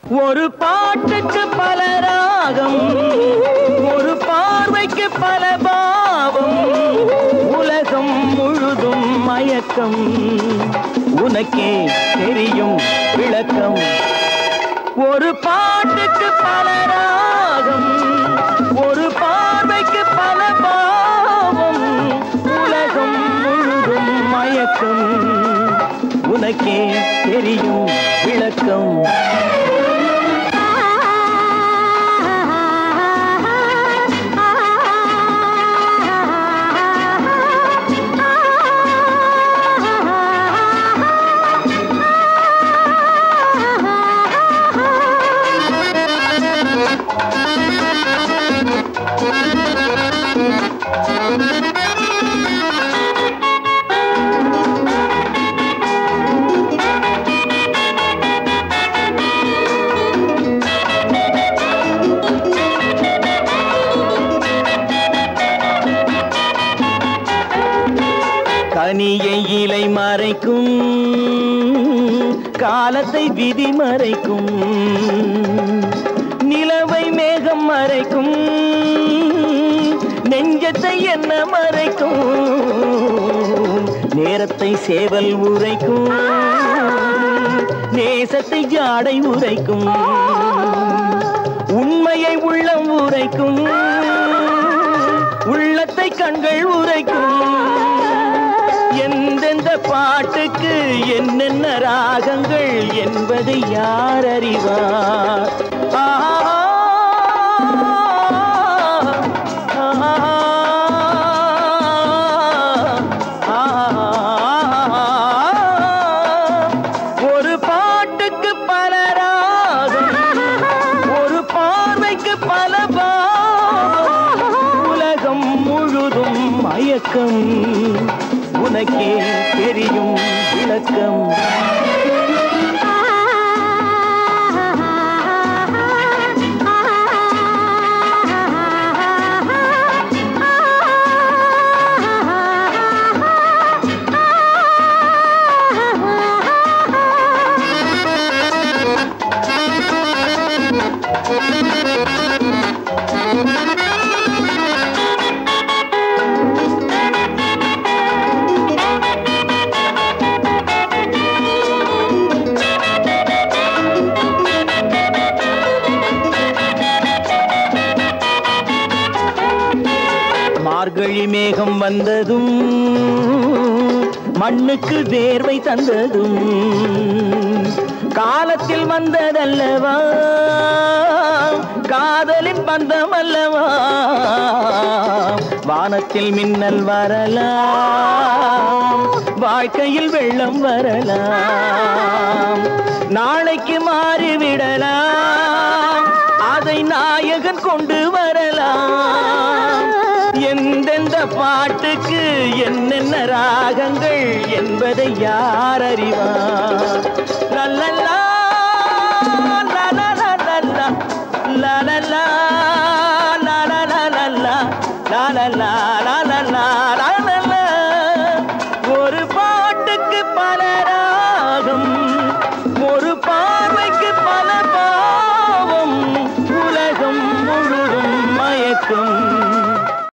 ஒரு பாட்டுக்கு பல ராகம் ஒரு பார்வைக்கு பல பாவம் உலகம் முழுதும் மயக்கம் உனக்கே தெரியும் விளக்கம் ஒரு பாட்டுக்கு பல ராகம் ஒரு பார்வைக்கு பல பாவம் உலகம் முழுதும் மயக்கம் உனக்கே தெரியும் விளக்கம் கனியை இலை மறைக்கும் காலத்தை விதி மறைக்கும் நிலவை மேகம் மறைக்கும் நெஞ்சத்தை என்ன மறைக்கும் நேரத்தை சேவல் உரைக்கும் நேசத்தை ஜாடை உரைக்கும் உண்மையை உள்ளம் உரைக்கும் உள்ளத்தை கண்கள் உரைக்கும் எந்தெந்த பாட்டுக்கு என்னென்ன ராகங்கள் என்பதை யார் அறிவார் ஆஹா, ஒரு பாட்டுக்கு பல ராகம் ஒரு பார்வைக்கு பல பாவம் உலகம் முழுதும் மயக்கம் உனக்கே தெரியும் விளக்கம் மார்கழி மேகம் வந்ததும் மண்ணுக்கு வேர்வை தந்ததும் காலத்தில் வந்ததல்லவா காதலின் பந்தம் அல்லவா வானத்தில் மின்னல் வரலாம் வாழ்க்கையில் வெள்ளம் வரலாம் நாளைக்கு மாறிவிடலாம் அதை நாயகன் கொண்டு வரலாம் எந்தெந்த பாட்டுக்கு என்னென்ன ராகங்கள் என்பதை யார் அறிவார் லல்லல்லா, லலலலல்லா, லலலா, லலலலல்லா, லலலா,